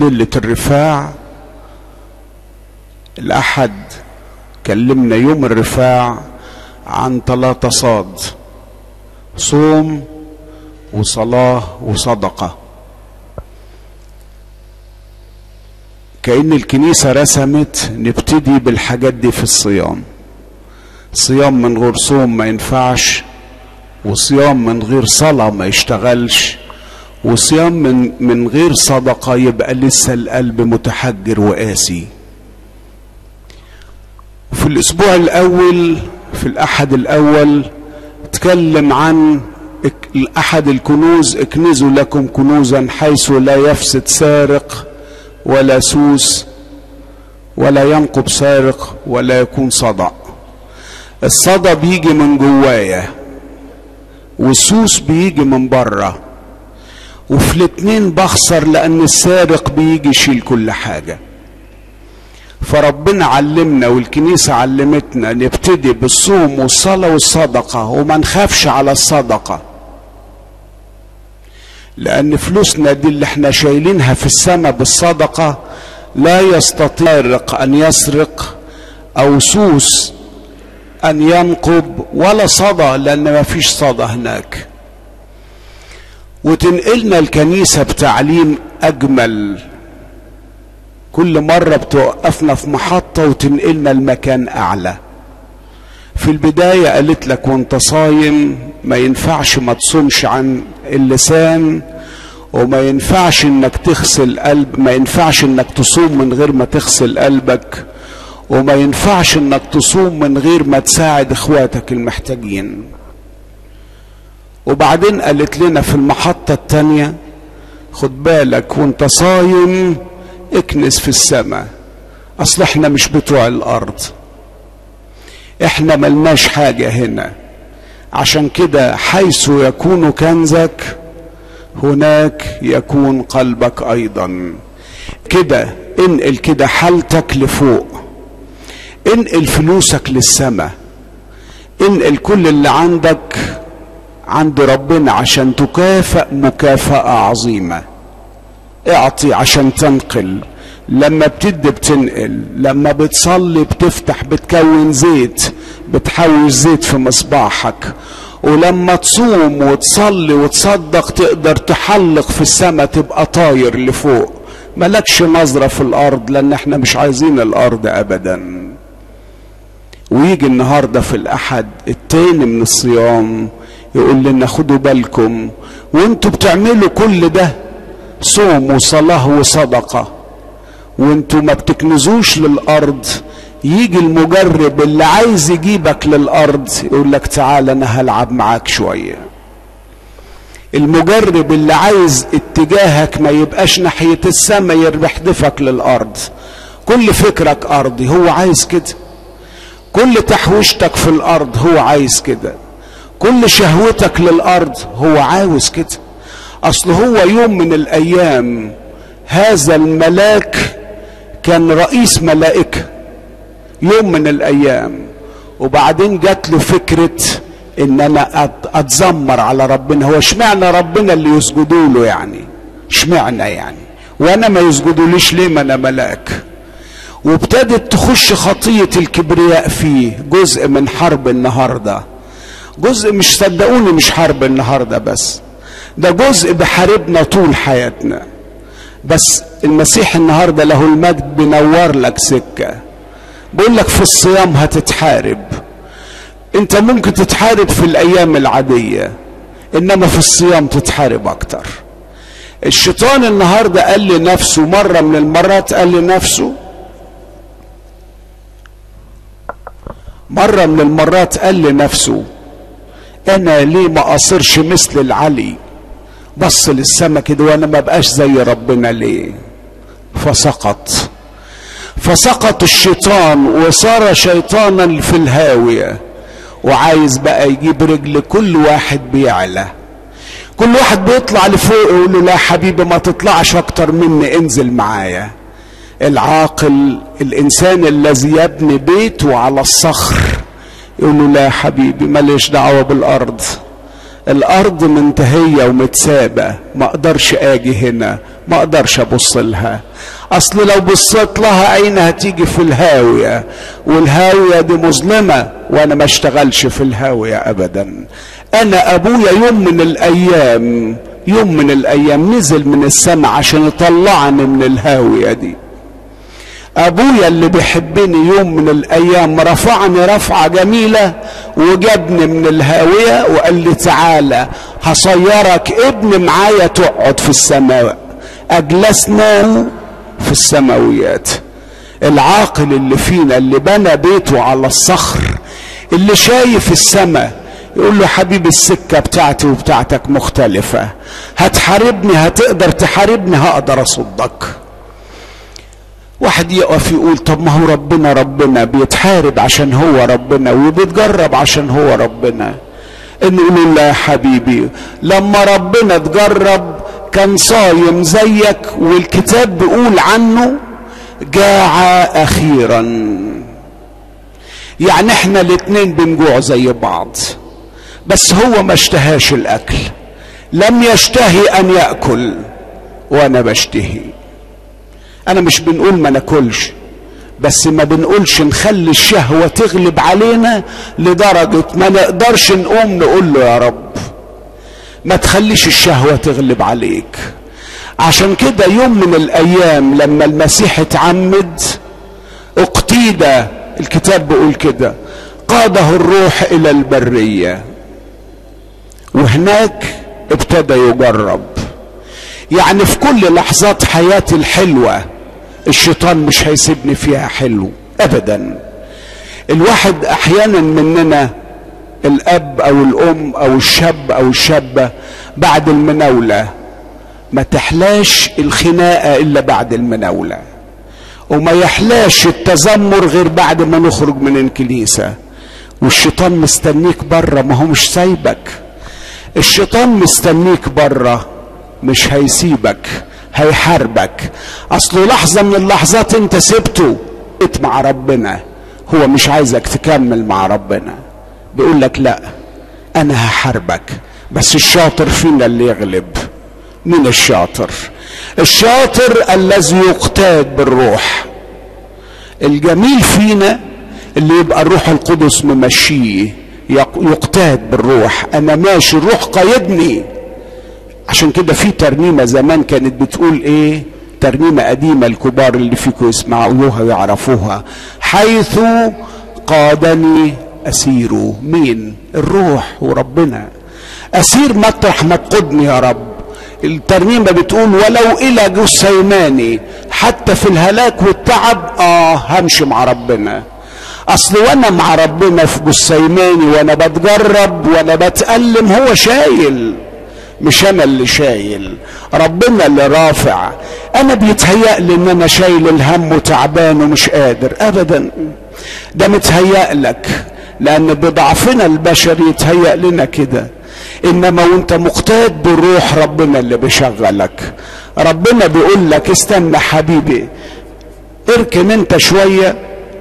ليلة الرفاع الأحد كلمنا يوم الرفاع عن ثلاثة صاد صوم وصلاة وصدقة كأن الكنيسة رسمت نبتدي بالحاجات دي في الصيام صيام من غير صوم ما ينفعش وصيام من غير صلاة ما يشتغلش وصيام من من غير صدقة يبقى لسه القلب متحجر وقاسي في الأسبوع الأول في الأحد الأول اتكلم عن أحد الكنوز اكنزوا لكم كنوزا حيث لا يفسد سارق ولا سوس ولا ينقب سارق ولا يكون صدع الصدى بيجي من جوايا والسوس بيجي من بره وفي الاتنين بخسر لان السارق بيجي يشيل كل حاجة فربنا علمنا والكنيسة علمتنا نبتدي بالصوم والصلاة والصدقة وما نخافش على الصدقة لان فلوسنا دي اللي احنا شايلينها في السماء بالصدقة لا يستطيع ان يسرق او سوس ان ينقب ولا صدى لان ما فيش صدى هناك وتنقلنا الكنيسة بتعليم أجمل كل مرة بتوقفنا في محطة وتنقلنا المكان أعلى في البداية قالت لك وانت صايم ما ينفعش ما تصومش عن اللسان وما ينفعش انك تغسل قلب ما ينفعش انك تصوم من غير ما تغسل قلبك وما ينفعش انك تصوم من غير ما تساعد اخواتك المحتاجين وبعدين قالت لنا في المحطة التانية خد بالك وانت صايم اكنس في السماء اصل احنا مش بتوع الارض احنا ملناش حاجة هنا عشان كده حيث يكون كنزك هناك يكون قلبك ايضا كده انقل كده حالتك لفوق انقل فلوسك للسماء انقل كل اللي عندك عند ربنا عشان تكافئ مكافأة عظيمة اعطي عشان تنقل لما بتدي بتنقل لما بتصلي بتفتح بتكون زيت بتحوش زيت في مصباحك ولما تصوم وتصلي وتصدق تقدر تحلق في السماء تبقى طاير لفوق ملكش نظرة في الأرض لأن احنا مش عايزين الأرض أبدا ويجي النهاردة في الأحد التاني من الصيام يقول لنا خدوا بالكم وانتوا بتعملوا كل ده صوم وصلاة وصدقة وانتوا ما بتكنزوش للأرض يجي المجرب اللي عايز يجيبك للأرض يقول لك تعال أنا هلعب معاك شوية المجرب اللي عايز اتجاهك ما يبقاش ناحية السماء يحدفك للأرض كل فكرك أرضي هو عايز كده كل تحويشتك في الأرض هو عايز كده كل شهوتك للأرض هو عاوز كده أصل هو يوم من الأيام هذا الملاك كان رئيس ملائكة يوم من الأيام وبعدين جات له فكرة ان انا اتذمر على ربنا هو اشمعنى ربنا اللي يسجدوا له يعني اشمعنى يعني وانا ما يسجدوليش ليه ما انا ملاك وابتدت تخش خطية الكبرياء فيه جزء من حرب النهاردة جزء مش صدقوني مش حرب النهاردة بس ده جزء بحاربنا طول حياتنا بس المسيح النهاردة له المجد بينور لك سكة بيقول لك في الصيام هتتحارب انت ممكن تتحارب في الايام العادية انما في الصيام تتحارب اكتر الشيطان النهاردة قال لنفسه مرة من المرات قال لنفسه مرة من المرات قال لنفسه انا ليه ما اصيرش مثل العلي بص للسما كده وانا ما بقاش زي ربنا ليه فسقط فسقط الشيطان وصار شيطانا في الهاويه وعايز بقى يجيب رجل كل واحد بيعلى كل واحد بيطلع لفوق يقول له لا حبيبي ما تطلعش اكتر مني انزل معايا العاقل الانسان الذي يبني بيته على الصخر يقول له لا حبيبي ماليش دعوه بالارض الارض منتهيه ومتسابه ما اقدرش اجي هنا ما اقدرش ابص لها اصل لو بصيت لها عينها هتيجي في الهاوية والهاوية دي مظلمة وانا ما اشتغلش في الهاوية ابدا انا ابويا يوم من الايام يوم من الايام نزل من السماء عشان يطلعني من الهاوية دي ابويا اللي بيحبني يوم من الايام رفعني رفعه جميله وجابني من الهاويه وقال لي تعالى هصيرك ابن معايا تقعد في السماء اجلسنا في السماويات العاقل اللي فينا اللي بنى بيته على الصخر اللي شايف السماء يقول له حبيبي السكه بتاعتي وبتاعتك مختلفه هتحاربني هتقدر تحاربني هقدر اصدك واحد يقف يقول طب ما هو ربنا ربنا بيتحارب عشان هو ربنا وبيتجرب عشان هو ربنا نقول له يا حبيبي لما ربنا اتجرب كان صايم زيك والكتاب بيقول عنه جاع اخيرا يعني احنا الاتنين بنجوع زي بعض بس هو ما اشتهاش الاكل لم يشتهي ان ياكل وانا بشتهي انا مش بنقول ما ناكلش بس ما بنقولش نخلي الشهوة تغلب علينا لدرجة ما نقدرش نقوم نقول له يا رب ما تخليش الشهوة تغلب عليك عشان كده يوم من الايام لما المسيح اتعمد اقتيد الكتاب بيقول كده قاده الروح الى البرية وهناك ابتدى يجرب يعني في كل لحظات حياتي الحلوة الشيطان مش هيسيبني فيها حلو ابدا الواحد احيانا مننا الاب او الام او الشاب او الشابة بعد المناولة ما تحلاش الخناقة الا بعد المناولة وما يحلاش التذمر غير بعد ما نخرج من الكنيسة والشيطان مستنيك بره ما هو مش سايبك الشيطان مستنيك بره مش هيسيبك هيحاربك اصله لحظة من اللحظات انت سبته بقيت مع ربنا هو مش عايزك تكمل مع ربنا بيقول لك لا انا هحاربك بس الشاطر فينا اللي يغلب مين الشاطر الشاطر الذي يقتاد بالروح الجميل فينا اللي يبقى الروح القدس ممشيه يقتاد بالروح انا ماشي الروح قايدني عشان كده في ترنيمة زمان كانت بتقول ايه ترنيمة قديمة الكبار اللي فيكم يسمعوها ويعرفوها حيث قادني أسير مين الروح وربنا أسير مطرح ما تقودني يا رب الترنيمة بتقول ولو إلى جسيماني حتى في الهلاك والتعب آه همشي مع ربنا أصل وأنا مع ربنا في جسيماني وأنا بتجرب وأنا بتألم هو شايل مش انا اللي شايل ربنا اللي رافع انا بيتهيأ لي ان انا شايل الهم وتعبان ومش قادر ابدا ده متهيأ لك لان بضعفنا البشري يتهيأ لنا كده انما وانت مقتاد بالروح ربنا اللي بيشغلك ربنا بيقول لك استنى حبيبي اركن انت شويه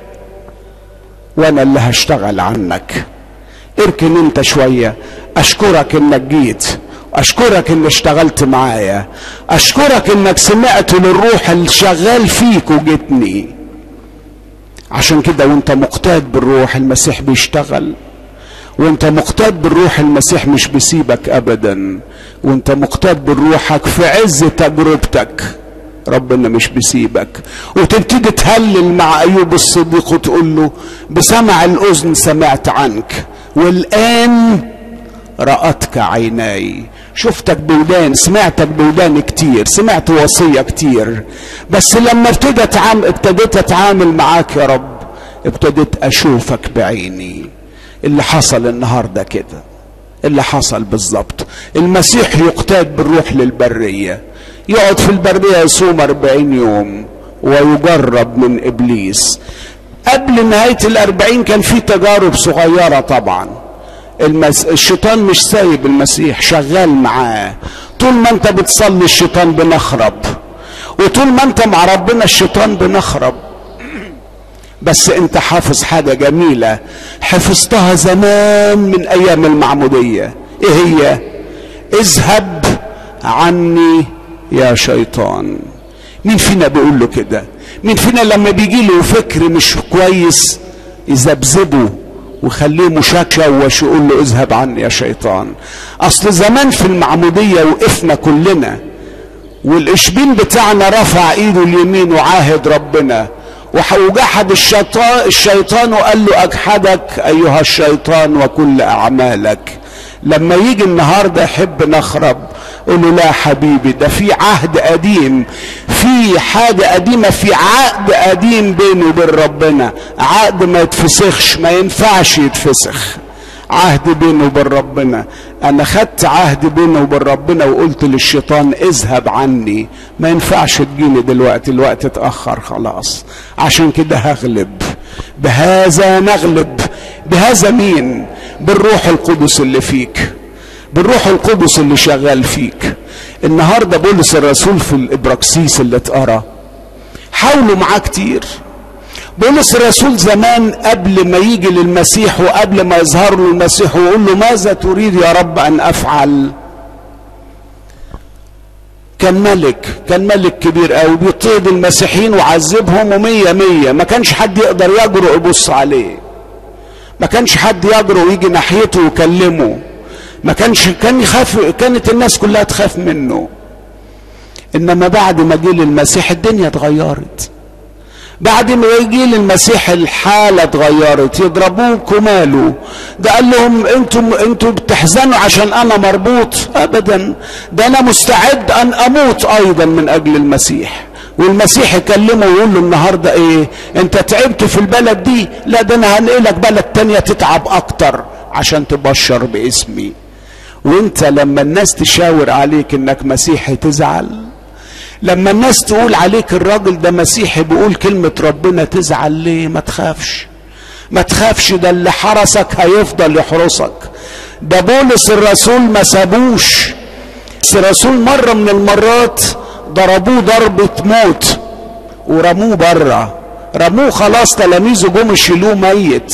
وانا اللي هشتغل عنك اركن انت شويه اشكرك انك جيت اشكرك ان اشتغلت معايا اشكرك انك سمعت للروح اللي شغال فيك وجيتني عشان كده وانت مقتاد بالروح المسيح بيشتغل وانت مقتاد بالروح المسيح مش بيسيبك ابدا وانت مقتاد بروحك في عز تجربتك ربنا مش بيسيبك وتبتدي تهلل مع ايوب الصديق وتقول له بسمع الاذن سمعت عنك والان رأتك عيناي شفتك بودان سمعتك بودان كتير سمعت وصية كتير بس لما ابتديت اتعامل ابتديت اتعامل معاك يا رب ابتديت اشوفك بعيني اللي حصل النهاردة كده اللي حصل بالظبط المسيح يقتاد بالروح للبرية يقعد في البرية يصوم أربعين يوم ويجرب من إبليس قبل نهاية الأربعين كان في تجارب صغيرة طبعا المس... الشيطان مش سايب المسيح شغال معاه طول ما انت بتصلي الشيطان بنخرب وطول ما انت مع ربنا الشيطان بنخرب بس انت حافظ حاجة جميلة حفظتها زمان من ايام المعمودية ايه هي اذهب عني يا شيطان مين فينا بيقول له كده مين فينا لما بيجي له فكر مش كويس يذبذبه وخليه مشوش ويقول له اذهب عني يا شيطان اصل زمان في المعمودية وقفنا كلنا والاشبين بتاعنا رفع ايده اليمين وعاهد ربنا وجحد الشيطان, الشيطان وقال له اجحدك ايها الشيطان وكل اعمالك لما يجي النهارده يحب نخرب قول له لا حبيبي ده في عهد قديم في حاجة قديمة في عقد قديم بينه وبين ربنا عقد ما يتفسخش ما ينفعش يتفسخ عهد بينه وبين ربنا انا خدت عهد بينه وبين ربنا وقلت للشيطان اذهب عني ما ينفعش تجيني دلوقتي الوقت اتاخر خلاص عشان كده هغلب بهذا نغلب بهذا مين بالروح القدس اللي فيك بالروح القدس اللي شغال فيك النهارده بولس الرسول في الابراكسيس اللي اتقرا حاولوا معاه كتير بولس الرسول زمان قبل ما يجي للمسيح وقبل ما يظهر له المسيح ويقول له ماذا تريد يا رب ان افعل كان ملك كان ملك كبير قوي بيطيب المسيحيين وعذبهم ومية مية ما كانش حد يقدر يجرؤ يبص عليه ما كانش حد يجرؤ يجي ناحيته ويكلمه ما كانش كان يخاف كانت الناس كلها تخاف منه انما بعد ما جه للمسيح الدنيا اتغيرت بعد ما يجي للمسيح الحالة اتغيرت يضربوك وماله ده قال لهم انتم انتم بتحزنوا عشان انا مربوط ابدا ده انا مستعد ان اموت ايضا من اجل المسيح والمسيح يكلمه ويقول له النهارده ايه انت تعبت في البلد دي لا ده انا هنقلك بلد تانية تتعب اكتر عشان تبشر باسمي وانت لما الناس تشاور عليك انك مسيحي تزعل لما الناس تقول عليك الراجل ده مسيحي بيقول كلمة ربنا تزعل ليه ما تخافش ما تخافش ده اللي حرسك هيفضل يحرسك ده بولس الرسول ما سابوش بس الرسول مرة من المرات ضربوه ضربة موت ورموه بره رموه خلاص تلاميذه جم يشيلوه ميت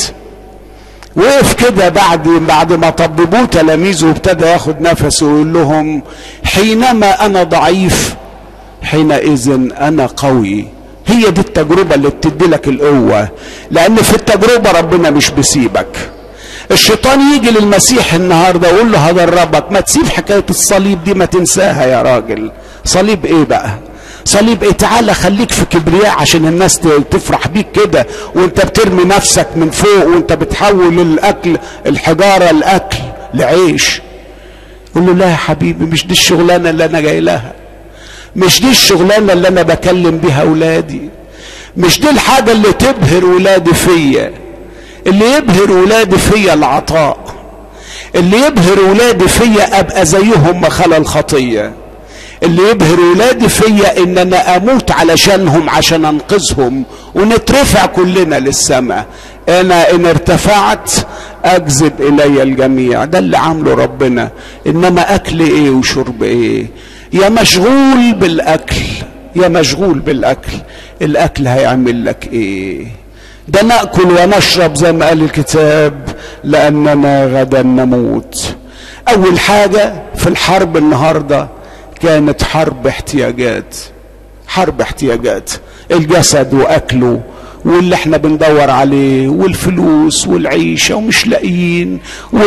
وقف كده بعد بعد ما طببوه تلاميذه وابتدى ياخد نفسه ويقول لهم حينما انا ضعيف حينئذ انا قوي هي دي التجربة اللي بتدي لك القوة لان في التجربة ربنا مش بيسيبك الشيطان يجي للمسيح النهاردة ويقول له هدربك ما تسيب حكاية الصليب دي ما تنساها يا راجل صليب ايه بقى صليب ايه تعالى خليك في كبرياء عشان الناس تفرح بيك كده وانت بترمي نفسك من فوق وانت بتحول الاكل الحجارة الاكل لعيش قول له لا يا حبيبي مش دي الشغلانة اللي انا جاي لها مش دي الشغلانة اللي انا بكلم بيها اولادي مش دي الحاجة اللي تبهر ولادي فيا اللي يبهر ولادي فيا العطاء اللي يبهر ولادي فيا ابقى زيهم ما خلا الخطيه اللي يبهر ولادي فيا ان انا اموت علشانهم عشان انقذهم ونترفع كلنا للسماء انا ان ارتفعت اجذب الي الجميع ده اللي عامله ربنا انما اكل ايه وشرب ايه يا مشغول بالاكل يا مشغول بالاكل الاكل هيعمل لك ايه ده ناكل ونشرب زي ما قال الكتاب لاننا غدا نموت اول حاجه في الحرب النهارده كانت حرب احتياجات حرب احتياجات الجسد واكله واللي احنا بندور عليه والفلوس والعيشة ومش لاقيين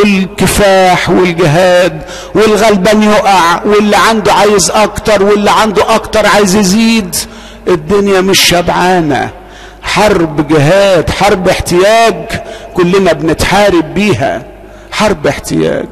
والكفاح والجهاد والغلبان يقع واللي عنده عايز اكتر واللي عنده اكتر عايز يزيد الدنيا مش شبعانة حرب جهاد حرب احتياج كلنا بنتحارب بيها حرب احتياج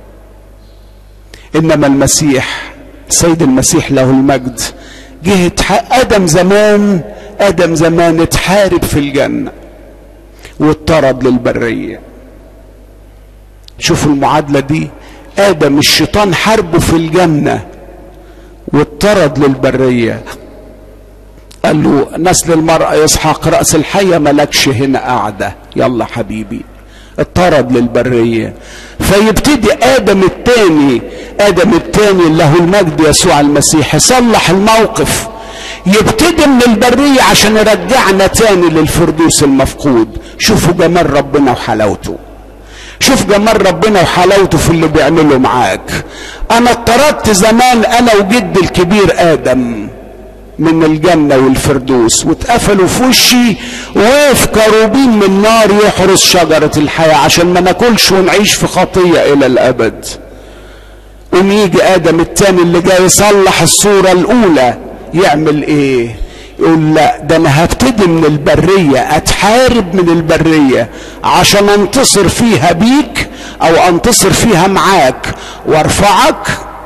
انما المسيح سيد المسيح له المجد جه ادم زمان ادم زمان اتحارب في الجنه واضطرد للبريه شوفوا المعادله دي ادم الشيطان حاربه في الجنه واضطرد للبريه قال له نسل المرأة يسحق رأس الحية ملكش هنا قاعدة يلا حبيبي اضطرد للبرية فيبتدي آدم التاني آدم التاني له المجد يسوع المسيح يصلح الموقف يبتدي من البرية عشان يرجعنا تاني للفردوس المفقود شوفوا جمال ربنا وحلاوته شوف جمال ربنا وحلاوته في اللي بيعمله معاك انا اضطردت زمان انا وجدي الكبير ادم من الجنة والفردوس واتقفلوا في وشي وقف كروبين من نار يحرس شجرة الحياة عشان ما ناكلش ونعيش في خطية إلى الأبد قوم يجي آدم التاني اللي جاي يصلح الصورة الأولى يعمل إيه؟ يقول لا ده أنا هبتدي من البرية أتحارب من البرية عشان أنتصر فيها بيك أو أنتصر فيها معاك وأرفعك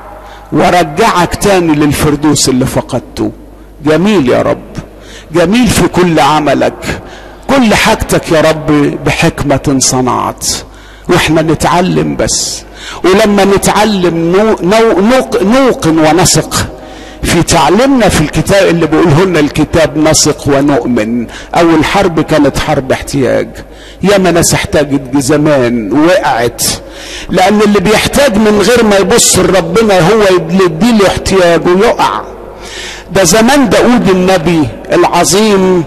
وأرجعك تاني للفردوس اللي فقدته جميل يا رب جميل في كل عملك كل حاجتك يا رب بحكمة صنعت واحنا نتعلم بس ولما نتعلم نو نو نوق نوقن ونثق في تعليمنا في الكتاب اللي بيقوله لنا الكتاب نثق ونؤمن اول حرب كانت حرب احتياج ياما ناس احتاجت زمان وقعت لان اللي بيحتاج من غير ما يبص لربنا هو يديله احتياج ويقع ده زمان داود النبي العظيم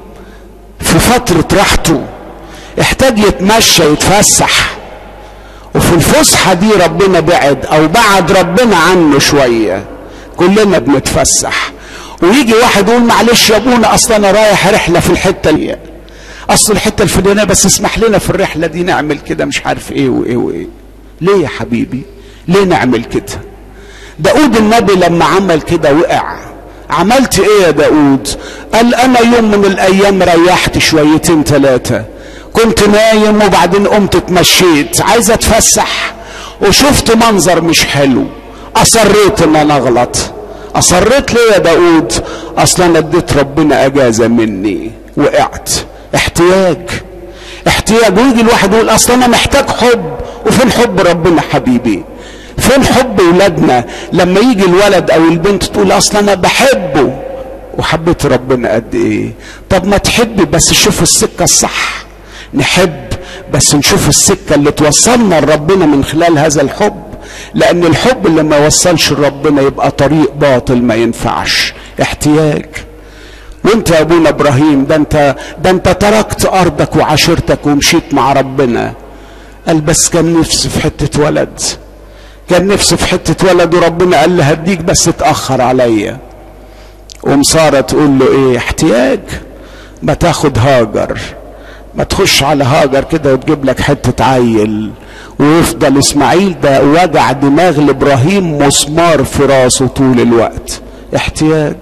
في فترة راحته احتاج يتمشى يتفسح وفي الفسحة دي ربنا بعد او بعد ربنا عنه شوية كلنا بنتفسح ويجي واحد يقول معلش يا ابونا اصل انا رايح رحلة في الحتة دي اصل الحتة الفلانية بس اسمح لنا في الرحلة دي نعمل كده مش عارف ايه وايه وايه ليه يا حبيبي ليه نعمل كده داود النبي لما عمل كده وقع عملت ايه يا داود قال انا يوم من الايام ريحت شويتين ثلاثة كنت نايم وبعدين قمت اتمشيت عايز اتفسح وشفت منظر مش حلو اصريت ان انا اغلط اصريت ليه يا داود اصلا انا اديت ربنا اجازة مني وقعت احتياج احتياج ويجي الواحد يقول اصلا انا محتاج حب وفين حب ربنا حبيبي فين حب ولادنا لما يجي الولد او البنت تقول اصلا انا بحبه وحبيت ربنا قد ايه طب ما تحب بس شوف السكة الصح نحب بس نشوف السكة اللي توصلنا لربنا من خلال هذا الحب لان الحب اللي ما وصلش لربنا يبقى طريق باطل ما ينفعش احتياج وانت يا ابونا ابراهيم ده انت ده انت تركت ارضك وعشيرتك ومشيت مع ربنا قال بس كان نفسي في حته ولد كان نفسي في حته ولد وربنا قال له هديك بس اتاخر عليا قوم ساره تقول له ايه احتياج ما تاخد هاجر ما تخش على هاجر كده وتجيب لك حته عيل ويفضل اسماعيل ده وجع دماغ لابراهيم مسمار في راسه طول الوقت احتياج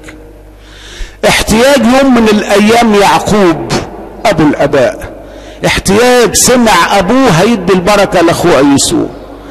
احتياج يوم من الايام يعقوب ابو الاباء احتياج سمع ابوه هيدي البركه لاخوه يسوع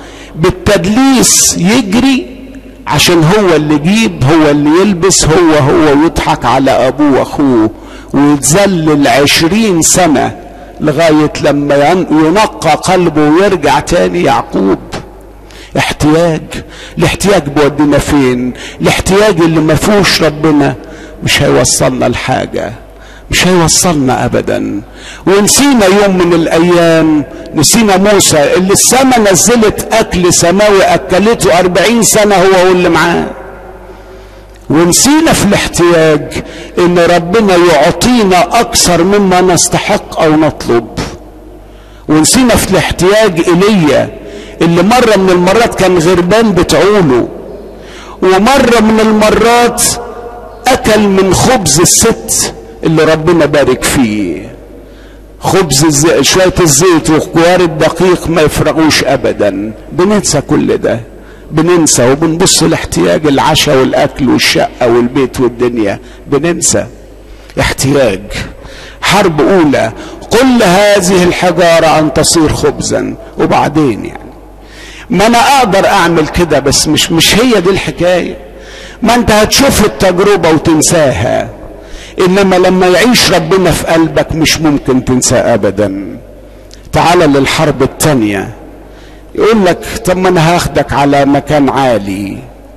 بالتدليس يجري عشان هو اللي يجيب هو اللي يلبس هو هو يضحك على ابوه واخوه ويتذلل عشرين سنة لغاية لما ينقى قلبه ويرجع تاني يعقوب احتياج الاحتياج بودينا فين الاحتياج اللي ما فيهوش ربنا مش هيوصلنا لحاجة مش هيوصلنا ابدا ونسينا يوم من الايام نسينا موسى اللي السماء نزلت اكل سماوي اكلته اربعين سنة هو واللي معاه ونسينا في الاحتياج ان ربنا يعطينا اكثر مما نستحق او نطلب ونسينا في الاحتياج ايليا اللي مرة من المرات كان غربان بتعوله ومرة من المرات اكل من خبز الست اللي ربنا بارك فيه خبز الزي... شوية الزيت وكوار الدقيق ما يفرغوش ابدا بننسى كل ده بننسى وبنبص لاحتياج العشاء والاكل والشقة والبيت والدنيا بننسى احتياج حرب اولى قل هذه الحجارة ان تصير خبزا وبعدين يعني ما انا اقدر اعمل كده بس مش مش هي دي الحكاية ما انت هتشوف التجربة وتنساها انما لما يعيش ربنا في قلبك مش ممكن تنساه ابدا تعال للحرب التانية يقول لك طب ما انا هاخدك على مكان عالي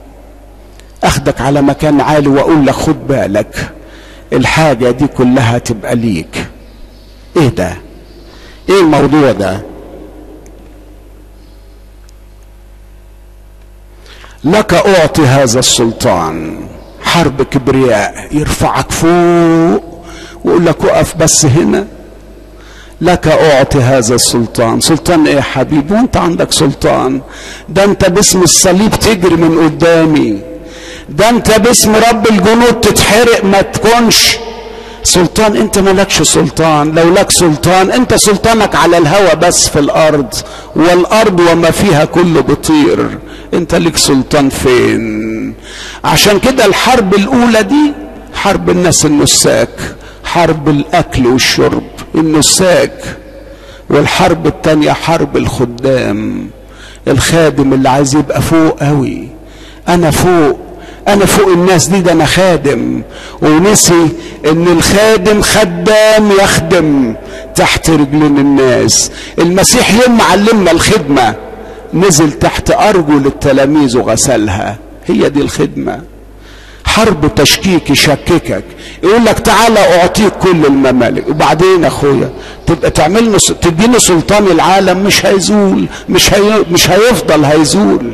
اخدك على مكان عالي واقول لك خد بالك الحاجة دي كلها تبقى ليك ايه ده ايه الموضوع ده لك اعطي هذا السلطان حرب كبرياء يرفعك فوق ويقول لك اقف بس هنا لك اعطي هذا السلطان سلطان ايه يا حبيبي وانت عندك سلطان ده انت باسم الصليب تجري من قدامي ده انت باسم رب الجنود تتحرق ما تكونش سلطان انت مالكش سلطان لو لك سلطان انت سلطانك على الهوى بس في الارض والارض وما فيها كله بطير انت لك سلطان فين عشان كده الحرب الاولى دي حرب الناس النساك حرب الاكل والشرب النساك والحرب التانية حرب الخدام الخادم اللي عايز يبقى فوق قوي انا فوق انا فوق الناس دي ده انا خادم ونسي ان الخادم خدام يخدم تحت رجلين الناس المسيح يوم علمنا الخدمة نزل تحت ارجل التلاميذ وغسلها هي دي الخدمه حرب تشكيك يشككك يقول لك تعالى اعطيك كل الممالك وبعدين اخويا تبقى تعملنا تديني سلطان العالم مش هيزول مش هي مش هيفضل هيزول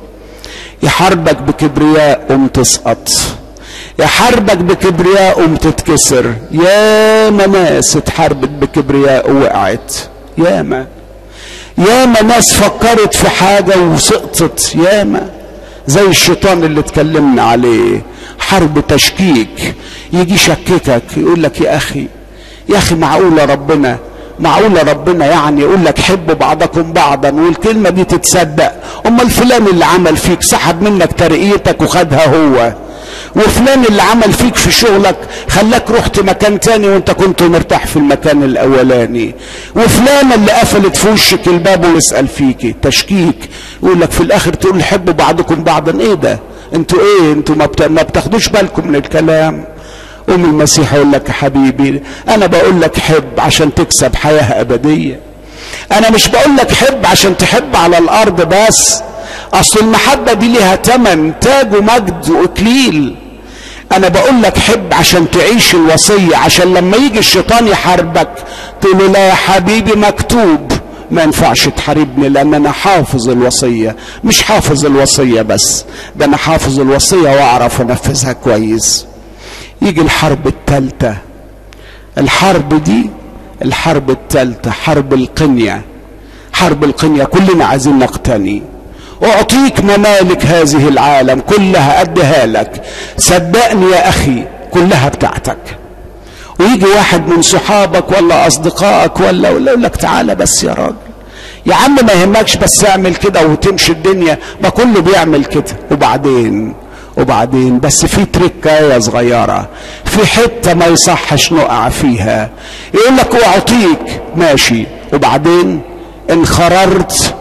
يحاربك بكبرياء قوم تسقط يحاربك بكبرياء قوم تتكسر ياما ناس اتحاربت بكبرياء ووقعت ياما ياما ناس فكرت في حاجة وسقطت ياما زي الشيطان اللي اتكلمنا عليه حرب تشكيك يجي يشككك يقول لك يا اخي يا اخي معقوله ربنا معقوله ربنا يعني يقول لك حبوا بعضكم بعضا والكلمه دي تتصدق امال فلان اللي عمل فيك سحب منك ترقيتك وخدها هو وفلان اللي عمل فيك في شغلك خلاك رحت مكان تاني وانت كنت مرتاح في المكان الاولاني وفلان اللي قفلت في وشك الباب ويسال فيك تشكيك يقول لك في الاخر تقول حبوا بعضكم بعضا ايه ده انتوا ايه انتوا ما, بت... ما بتاخدوش بالكم من الكلام ام المسيح يقول لك يا حبيبي انا بقول لك حب عشان تكسب حياه ابديه انا مش بقول لك حب عشان تحب على الارض بس اصل المحبه دي ليها تمن تاج ومجد واكليل انا بقول لك حب عشان تعيش الوصيه عشان لما يجي الشيطان يحاربك تقول له لا يا حبيبي مكتوب ما ينفعش تحاربني لان انا حافظ الوصيه مش حافظ الوصيه بس ده انا حافظ الوصيه واعرف انفذها كويس يجي الحرب الثالثه الحرب دي الحرب الثالثه حرب القنيه حرب القنيه كلنا عايزين نقتني اعطيك ممالك هذه العالم كلها اديها لك صدقني يا اخي كلها بتاعتك ويجي واحد من صحابك ولا اصدقائك ولا ولا يقول لك تعالى بس يا راجل يا عم ما يهمكش بس اعمل كده وتمشي الدنيا ما كله بيعمل كده وبعدين وبعدين بس في تركايه صغيره في حته ما يصحش نقع فيها يقول لك اعطيك ماشي وبعدين انخررت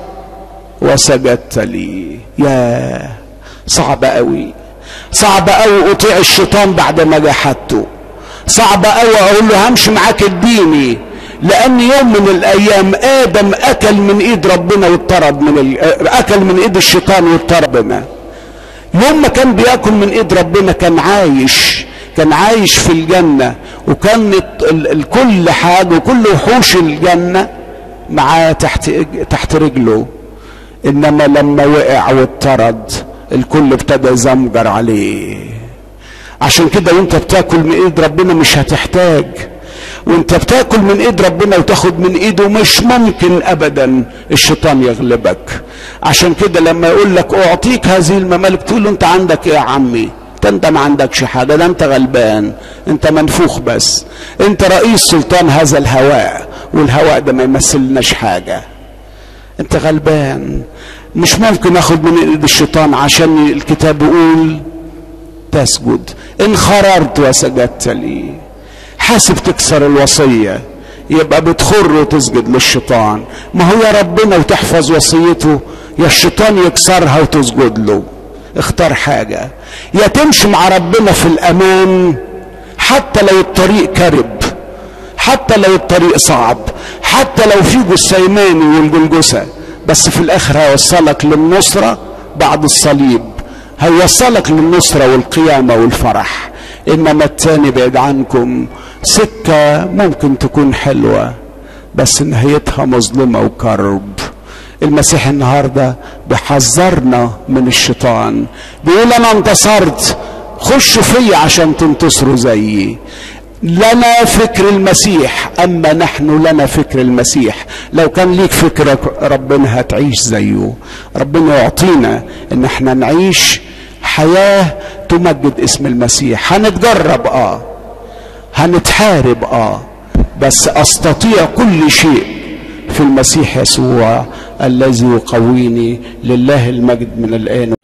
وسجدت لي يا صعب قوي صعب قوي اطيع الشيطان بعد ما جحدته صعب قوي اقول له همشي معاك اديني لان يوم من الايام ادم اكل من ايد ربنا واضطرد من ال... اكل من ايد الشيطان واضطرد بنا يوم ما كان بياكل من ايد ربنا كان عايش كان عايش في الجنة وكان كل حاجة وكل وحوش الجنة معاه تحت تحت رجله انما لما وقع واضطرد الكل ابتدى يزمجر عليه عشان كده وانت بتاكل من ايد ربنا مش هتحتاج وانت بتاكل من ايد ربنا وتاخد من ايده مش ممكن ابدا الشيطان يغلبك عشان كده لما يقول لك اعطيك هذه الممالك تقول له انت عندك ايه يا عمي انت انت ما عندكش حاجه ده انت غلبان انت منفوخ بس انت رئيس سلطان هذا الهواء والهواء ده ما يمثلناش حاجه انت غلبان مش ممكن اخد من ايد الشيطان عشان الكتاب يقول تسجد انخررت وسجدت لي حاسب تكسر الوصيه يبقى بتخر وتسجد للشيطان ما هو يا ربنا وتحفظ وصيته يا الشيطان يكسرها وتسجد له اختار حاجه يا تمشي مع ربنا في الامان حتى لو الطريق كرب حتى لو الطريق صعب حتى لو في جسيماني والجلجسة بس في الاخر هيوصلك للنصرة بعد الصليب هيوصلك للنصرة والقيامة والفرح انما التاني بعد عنكم سكة ممكن تكون حلوة بس نهايتها مظلمة وكرب المسيح النهاردة بيحذرنا من الشيطان بيقول انا انتصرت خشوا فيا عشان تنتصروا زيي لنا فكر المسيح اما نحن لنا فكر المسيح لو كان ليك فكرك ربنا هتعيش زيه ربنا يعطينا ان احنا نعيش حياه تمجد اسم المسيح هنتجرب اه هنتحارب اه بس استطيع كل شيء في المسيح يسوع الذي يقويني لله المجد من الان